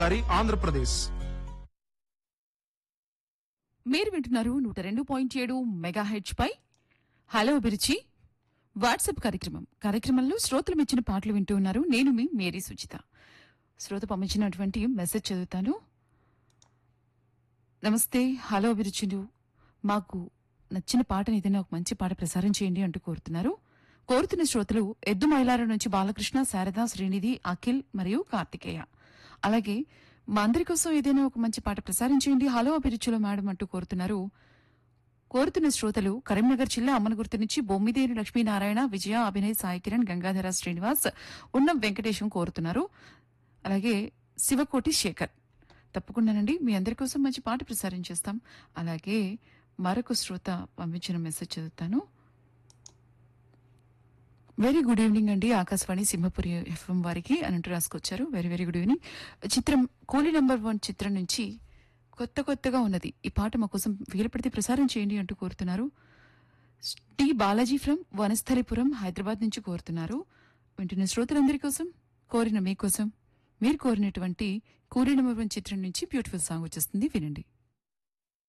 గారి ఆంధ్రప్రదేశ్ మీరు వింటున్నారు నూట రెండు పాయింట్ ఏడు మెగా హెచ్ పై హలో అభిరుచి వాట్సాప్ కార్యక్రమం కార్యక్రమంలో శ్రోతలు మెచ్చిన పాటలు వింటూ ఉన్నారు నేను మీ మేరీ సుచిత శ్రోత పంపించినటువంటి మెసేజ్ చదువుతాను నమస్తే హలో అభిరుచులు మాకు నచ్చిన పాటని ఏదైనా ఒక మంచి పాట ప్రసారం చేయండి అంటూ కోరుతున్నారు కోరుతున్న శ్రోతలు ఎద్దు మైలారం నుంచి బాలకృష్ణ శారద శ్రీనిధి అఖిల్ మరియు కార్తికేయ అలాగే మా అందరి కోసం ఏదైనా ఒక మంచి పాట ప్రసారం చేయండి హలో అభిరుచులు మేడం అంటూ కోరుతున్నారు కోరుతున్న శ్రోతలు కరీంనగర్ జిల్లా అమ్మనగుర్తు నుంచి బొమ్మిదేని లక్ష్మీనారాయణ విజయ అభినయ్ సాయి కిరణ్ గంగాధర శ్రీనివాస్ ఉన్నం వెంకటేశం కోరుతున్నారు అలాగే శివకోటి శేఖర్ తప్పకుండానండి మీ అందరి కోసం మంచి పాట ప్రసారం చేస్తాం అలాగే మరొక శ్రోత పంపించిన మెసేజ్ చదువుతాను వెరీ గుడ్ ఈవినింగ్ అండి ఆకాశవాణి సింహపురి ఎఫ్ఎం వారికి అనంటూ రాసుకొచ్చారు వెరీ వెరీ గుడ్ ఈవినింగ్ చిత్రం కూలీ నంబర్ వన్ చిత్రం నుంచి కొత్త కొత్తగా ఉన్నది ఈ పాట మా కోసం వీలుపడితే ప్రసారం చేయండి అంటూ కోరుతున్నారు టి బాలాజీ ఫ్రమ్ వనస్థలిపురం హైదరాబాద్ నుంచి కోరుతున్నారు వింటున్న శ్రోతలందరి కోసం కోరిన మీకోసం మీరు కోరినటువంటి కూలీ నంబర్ వన్ చిత్రం నుంచి బ్యూటిఫుల్ సాంగ్ వచ్చేస్తుంది వినండి